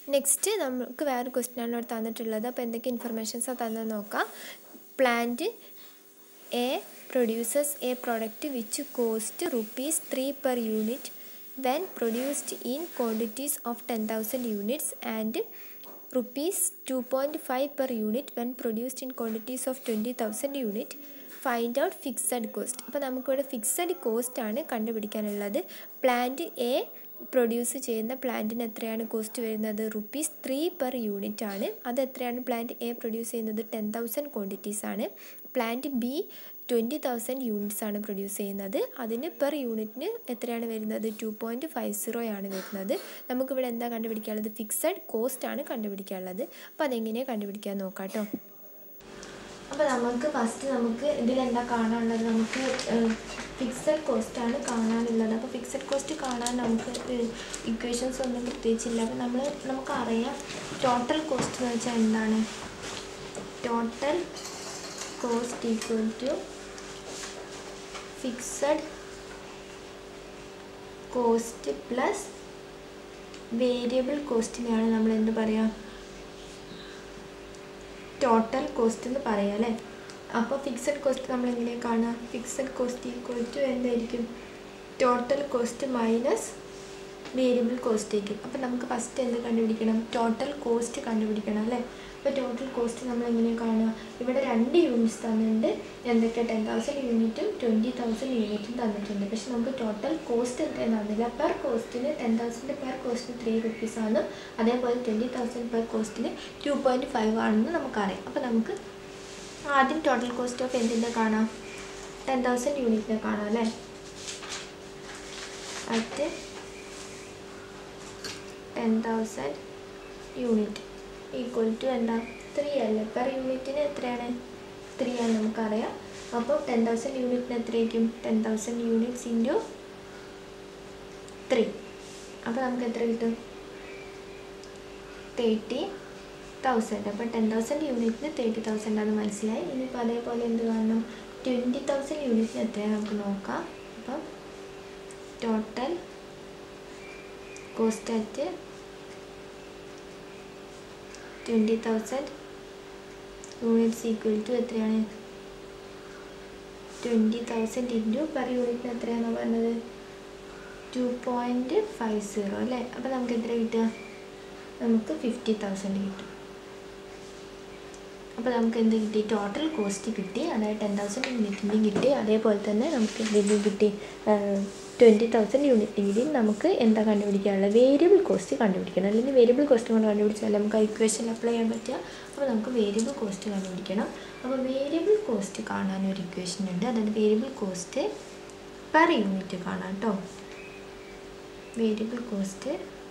next നമുക്ക് വേറെ question ആണ് ഇവിടെ തന്നിട്ടുള്ളത് അപ്പോൾ എന്തൊക്കെ ഇൻഫർമേഷൻസാണ് തന്നത് നോക്കാം plant A produces a product which cost rupees three per unit when produced in quantities of ten thousand units and rupees two point five per unit when produced in quantities of twenty thousand unit find out fixed cost അപ്പോൾ നമുക്കിവിടെ fixed cost ആണ് കണ്ടുപിടിക്കാനുള്ളത് plant A produce ചെയ്യുന്ന പ്ലാന്റിന് എത്രയാണ് cost വരുന്നത് rupees three per unit ആണ് അത് എത്രയാണ് പ്ലാന്റ് എ പ്രൊഡ്യൂസ് ചെയ്യുന്നത് ടെൻ തൗസൻഡ് ക്വാണ്ടിറ്റീസ് ആണ് plant B twenty thousand units ആണ് പ്രൊഡ്യൂസ് ചെയ്യുന്നത് അതിന് പെർ യൂണിറ്റിന് എത്രയാണ് വരുന്നത് ടു പോയിൻറ്റ് ഫൈവ് സീറോ ആണ് വരുന്നത് നമുക്കിവിടെ എന്താ കണ്ടുപിടിക്കാനുള്ളത് ഫിക്സഡ് കോസ്റ്റ് ആണ് കണ്ടുപിടിക്കാനുള്ളത് അപ്പോൾ അതെങ്ങനെയാണ് കണ്ടുപിടിക്കാൻ നോക്കാം കേട്ടോ അപ്പോൾ നമുക്ക് ഫസ്റ്റ് നമുക്ക് ഇതിലെന്താ കാണാനുള്ളത് നമുക്ക് ഫിക്സഡ് കോസ്റ്റ് ആണ് കാണാനുള്ളത് അപ്പോൾ ഫിക്സഡ് കോസ്റ്റ് കാണാൻ നമുക്ക് ഇക്വേഷൻസ് ഒന്നും പ്രത്യേകിച്ചില്ല അപ്പോൾ നമ്മൾ നമുക്കറിയാം ടോട്ടൽ കോസ്റ്റ് എന്ന് വെച്ചാൽ എന്താണ് total cost equal to fixed cost plus variable കോസ്റ്റിനെയാണ് നമ്മൾ എന്ത് പറയുക ടോട്ടൽ കോസ്റ്റ് എന്ന് പറയാം അല്ലേ അപ്പോൾ ഫിക്സഡ് കോസ്റ്റ് നമ്മൾ എങ്ങനെയാണ് കാണുക ഫിക്സഡ് കോസ്റ്റ് ഈക്വൽ ടു എന്തായിരിക്കും total cost minus variable cost ആയിരിക്കും അപ്പോൾ നമുക്ക് ഫസ്റ്റ് എന്ത് കണ്ടുപിടിക്കണം ടോട്ടൽ കോസ്റ്റ് കണ്ടുപിടിക്കണം അല്ലേ അപ്പോൾ ടോട്ടൽ കോസ്റ്റ് നമ്മൾ എങ്ങനെയാണ് കാണുക ഇവിടെ രണ്ട് യൂണിറ്റ്സ് തന്നിട്ടുണ്ട് എന്തൊക്കെ ടെൻ തൗസൻഡ് യൂണിറ്റും ട്വൻറ്റി തൗസൻഡ് യൂണിറ്റും തന്നിട്ടുണ്ട് പക്ഷെ നമുക്ക് ടോട്ടൽ കോസ്റ്റ് എത്രയും തന്നില്ല പെർ കോസ്റ്റിന് ടെൻ തൗസൻഡ് പെർ കോസ്റ്റിന് ത്രീ റുപ്പീസ് ആണ് അതേപോലെ ട്വൻറ്റി തൗസൻഡ് പെർ കോസ്റ്റിന് ടു പോയിൻറ്റ് ഫൈവ് ആണെന്ന് നമുക്കറിയാം അപ്പോൾ നമുക്ക് ആദ്യം ടോട്ടൽ കോസ്റ്റ് ഓഫ് എന്തിൻ്റെ കാണാം ടെൻ തൗസൻഡ് യൂണിറ്റിനെ കാണാം അല്ലേ at ten thousand unit equal to എന്താ ത്രീ അല്ലേ പെർ യൂണിറ്റിന് എത്രയാണ് ത്രീ ആണ് നമുക്കറിയാം അപ്പോൾ ടെൻ തൗസൻഡ് യൂണിറ്റിന് എത്രയായിരിക്കും ten thousand units into three അപ്പോൾ നമുക്ക് എത്ര കിട്ടും തേർട്ടി തൗസൻഡ് അപ്പോൾ ടെൻ തൗസൻഡ് യൂണിറ്റിന് തേർട്ടി തൗസൻഡ് ആണ് മനസ്സിലായി ഇനിയിപ്പോൾ അതേപോലെ എന്ത് കാണണം ട്വൻറ്റി തൗസൻഡ് യൂണിറ്റിന് എത്രയാണ് നമുക്ക് നോക്കാം അപ്പം total cost at twenty thousand units equal to എത്രയാണ് ട്വൻറ്റി തൗസൻഡ് ഇൻറ്റു പെർ യൂണിറ്റിന് എത്രയാണ് പറഞ്ഞത് ടു പോയിൻറ്റ് ഫൈവ് സീറോ അല്ലേ അപ്പോൾ നമുക്ക് എത്ര കിട്ടുക നമുക്ക് ഫിഫ്റ്റി തൗസൻഡ് കിട്ടും അപ്പോൾ നമുക്ക് എന്ത് കിട്ടി ടോട്ടൽ കോസ്റ്റ് കിട്ടി അതായത് ടെൻ തൗസൻഡ് യൂണിറ്റിൻ്റെയും കിട്ടി അതേപോലെ തന്നെ നമുക്ക് എന്തെങ്കിലും കിട്ടി ട്വൻറ്റി തൗസൻഡ് യൂണിറ്റിൻ്റെയും നമുക്ക് എന്താ കണ്ടുപിടിക്കാനുള്ളത് വേരിയബിൾ കോസ്റ്റ് കണ്ടുപിടിക്കണം അല്ലെങ്കിൽ വേരിയബിൾ കോസ്റ്റ് കൊണ്ട് കണ്ടുപിടിച്ചാൽ നമുക്ക് ആ ഇക്വേഷൻ അപ്ലൈ ചെയ്യാൻ പറ്റുക അപ്പോൾ നമുക്ക് വേരിയബിൾ കോസ്റ്റ് കണ്ടുപിടിക്കണം അപ്പോൾ വേരിയബിൾ കോസ്റ്റ് കാണാൻ ഒരു ഇക്വേഷൻ ഉണ്ട് അതായത് വേരിയബിൾ കോസ്റ്റ് പെർ യൂണിറ്റ് കാണാം കേട്ടോ variable cost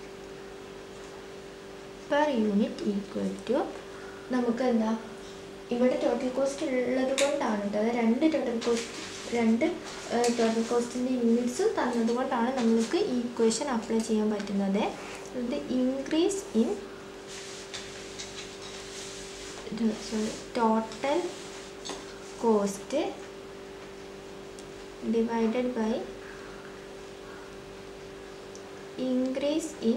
per unit equal to നമുക്ക് എന്താ ഇവിടെ ടോട്ടൽ കോസ്റ്റ് ഉള്ളത് കൊണ്ടാണ് കേട്ടോ അത് രണ്ട് ടോട്ടൽ കോസ്റ്റ് രണ്ട് ടോട്ടൽ കോസ്റ്റിൻ്റെ യൂണിറ്റ്സ് തന്നത് കൊണ്ടാണ് നമുക്ക് ഈ ഇക്വേഷൻ അപ്ലൈ ചെയ്യാൻ പറ്റുന്നത് ഇത് increase in total cost divided by increase in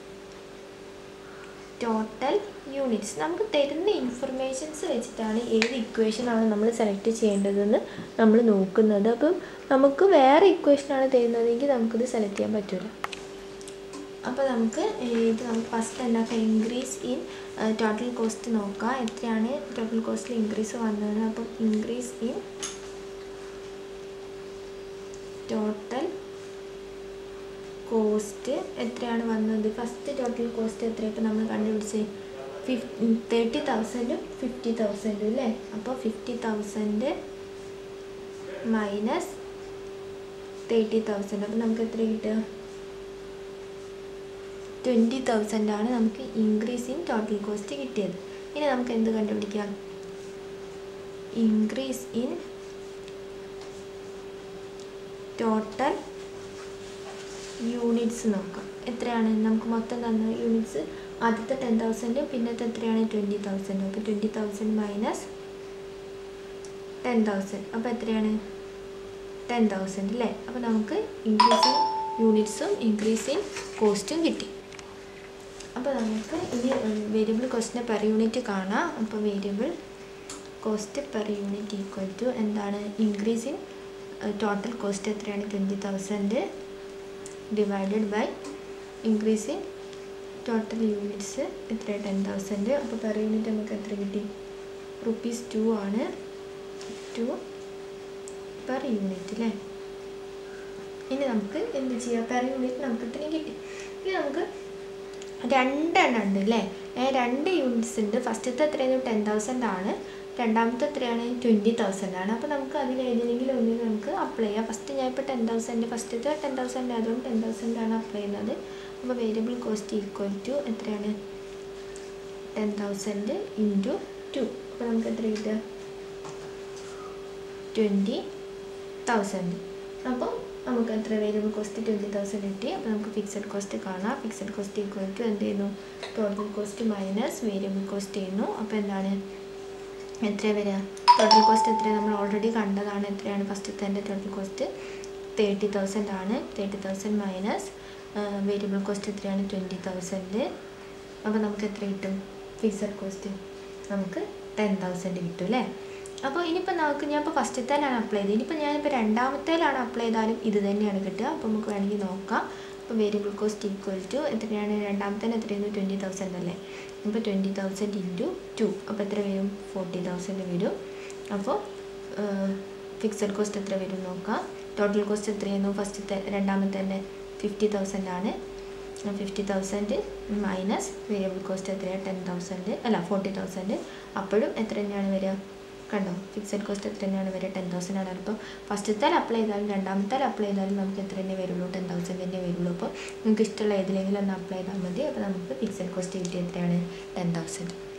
total units നമുക്ക് തരുന്ന ഇൻഫർമേഷൻസ് വെച്ചിട്ടാണ് ഏത് ഇക്വേഷനാണ് നമ്മൾ സെലക്ട് ചെയ്യേണ്ടതെന്ന് നമ്മൾ നോക്കുന്നത് അപ്പം നമുക്ക് വേറെ ഇക്വേഷനാണ് തരുന്നതെങ്കിൽ നമുക്കിത് സെലക്ട് ചെയ്യാൻ പറ്റില്ല അപ്പോൾ നമുക്ക് ഇത് നമുക്ക് ഫസ്റ്റ് എന്താക്കാം ഇൻക്രീസ് ഇൻ ടോട്ടൽ കോസ്റ്റ് നോക്കാം എത്രയാണ് ടോട്ടൽ കോസ്റ്റിൽ ഇൻക്രീസ് വന്നത് അപ്പം ഇൻക്രീസ് ഇൻ ടോട്ടൽ കോസ്റ്റ് എത്രയാണ് വന്നത് ഫസ്റ്റ് ടോട്ടൽ കോസ്റ്റ് എത്ര ഇപ്പം നമ്മൾ കണ്ടുപിടിച്ചത് ഫിഫ് തേർട്ടി തൗസൻഡും ഫിഫ്റ്റി തൗസൻഡും അല്ലേ അപ്പോൾ fifty thousand minus thirty thousand അപ്പോൾ നമുക്ക് എത്ര കിട്ടുക ട്വൻറ്റി തൗസൻഡാണ് നമുക്ക് ഇൻക്രീസ് ഇൻ ടോട്ടൽ കോസ്റ്റ് കിട്ടിയത് ഇനി നമുക്ക് എന്ത് കണ്ടുപിടിക്കാം ഇൻക്രീസ് ഇൻ ടോട്ടൽ യൂണിറ്റ്സ് നോക്കാം എത്രയാണ് നമുക്ക് മൊത്തം തന്ന യൂണിറ്റ്സ് ആദ്യത്തെ ടെൻ തൗസൻഡ് പിന്നത്തെ എത്രയാണ് ട്വൻറ്റി തൗസൻഡ് അപ്പോൾ twenty thousand minus ten thousand അപ്പോൾ എത്രയാണ് ടെൻ തൗസൻഡ് അല്ലേ അപ്പോൾ നമുക്ക് ഇൻക്രീസ് ഇൻ യൂണിറ്റ്സും ഇൻക്രീസ് ഇൻ കോസ്റ്റും കിട്ടി അപ്പോൾ നമുക്ക് ഇനി വേരിയബിൾ കോസ്റ്റിനെ പെർ യൂണിറ്റ് കാണാം അപ്പോൾ variable cost per unit equal to എന്താണ് ഇൻക്രീസ് ഇൻ ടോട്ടൽ കോസ്റ്റ് എത്രയാണ് twenty thousand divided by increase in total units എത്ര ടെൻ തൗസൻഡ് അപ്പോൾ പെർ യൂണിറ്റ് നമുക്ക് എത്ര കിട്ടി റുപ്പീസ് ടു ആണ് ടു പെർ യൂണിറ്റ് അല്ലേ ഇനി നമുക്ക് എന്ത് ചെയ്യാം പെർ യൂണിറ്റ് നമുക്ക് ഇത്രയും കിട്ടി ഇനി നമുക്ക് രണ്ടെണ്ണം ഉണ്ട് അല്ലേ ഏ, രണ്ട് യൂണിറ്റ്സ് ഉണ്ട് ഫസ്റ്റത്തെ എത്രയാണ് ടെൻ തൗസൻഡ് ആണ് രണ്ടാമത്തെ എത്രയാണ് ട്വൻറ്റി തൗസൻഡ് ആണ് അപ്പോൾ നമുക്ക് അതിൽ ഏതിലെങ്കിലും ഒന്നിൽ നമുക്ക് അപ്ലൈ ചെയ്യാം ഫസ്റ്റ് ഞാൻ ഇപ്പോൾ ടെൻ തൗസൻഡ് ഫസ്റ്റത്തെ ടെൻ തൗസൻഡ് ആയതുകൊണ്ട് ടെൻ തൗസൻഡ് ആണ് അപ്ലൈ ചെയ്യുന്നത് അപ്പോൾ വേരിയബിൾ കോസ്റ്റ് ഈക്വൽ ടു എത്രയാണ് ടെൻ തൗസൻഡ് ഇൻറ്റു ടു അപ്പോൾ നമുക്ക് എത്ര കിട്ടുക ട്വൻറ്റി തൗസൻഡ് അപ്പോൾ നമുക്ക് എത്ര വേരിയബിൾ കോസ്റ്റ് ട്വൻറ്റി തൗസൻഡ് കിട്ടി അപ്പോൾ നമുക്ക് ഫിക്സഡ് കോസ്റ്റ് കാണാം ഫിക്സഡ് കോസ്റ്റ് ഈക്വൽ ടു എന്ത് ചെയ്യുന്നു total cost minus variable cost ചെയ്യുന്നു അപ്പോൾ എന്താണ് എത്ര വരിക ടോട്ടൽ കോസ്റ്റ് എത്ര നമ്മൾ ഓൾറെഡി കണ്ടതാണ് എത്രയാണ് ഫസ്റ്റത്തെ ടോട്ടൽ കോസ്റ്റ് തേർട്ടി തൗസൻഡ് ആണ് thirty thousand minus variable cost എത്രയാണ് ട്വൻറ്റി തൗസൻഡ് അപ്പോൾ നമുക്ക് എത്ര കിട്ടും ഫിക്സഡ് കോസ്റ്റ് നമുക്ക് ടെൻ തൗസൻഡ് കിട്ടും അല്ലേ അപ്പോൾ ഇനിയിപ്പോൾ നമുക്ക് ഞാൻ ഇപ്പോൾ ഫസ്റ്റത്തേലാണ് അപ്ലൈ ചെയ്തത് ഇനിയിപ്പോൾ ഞാനിപ്പോൾ രണ്ടാമത്തേലാണ് അപ്ലൈ ചെയ്താലും ഇത് തന്നെയാണ് കിട്ടുക അപ്പോൾ നമുക്ക് വേണമെങ്കിൽ നോക്കാം അപ്പോൾ വേരിയബിൾ കോസ്റ്റ് ഈക്വൽ ടു എത്രയാണ് രണ്ടാമത്തേന് എത്രയാണ് ട്വൻറ്റി തൗസൻഡ് അല്ലേ അപ്പോൾ ട്വൻറ്റി തൗസൻഡ് ഇൻറ്റു ടു അപ്പോൾ എത്ര വരും ഫോർട്ടി തൗസൻഡ് വരും അപ്പോൾ ഫിക്സഡ് കോസ്റ്റ് എത്ര വരും നോക്കാം ടോട്ടൽ കോസ്റ്റ് എത്രയായിരുന്നു ഫസ്റ്റത്തെ രണ്ടാമത്തെ ഫിഫ്റ്റി തൗസൻഡ് ആണ് fifty thousand minus variable cost എത്രയാണ് ടെൻ തൗസൻഡ് അല്ല ഫോർട്ടി തൗസൻഡ് അപ്പോഴും എത്ര തന്നെയാണ് വരിക കണ്ടോ ഫിക്സഡ് കോസ്റ്റ് എത്ര തന്നെയാണ് വരിക ടെൻ തൗസൻഡ് ആണ് അപ്പോൾ ഫസ്റ്റത്തെ അപ്ലൈ ചെയ്താലും രണ്ടാമത്തെ അപ്ലൈ ചെയ്താലും നമുക്ക് എത്ര തന്നെ വരുള്ളൂ ടെൻ തൗസൻഡ് തന്നെ വരുള്ളൂ അപ്പോൾ നിങ്ങൾക്ക് ഇഷ്ടമുള്ള ഏതിലെങ്കിലും ഒന്ന് അപ്ലൈ ചെയ്താൽ മതി അപ്പോൾ നമുക്ക് ഫിക്സഡ് കോസ്റ്റ് കിട്ടിയ എത്രയാണ് ടെൻ തൗസൻഡ്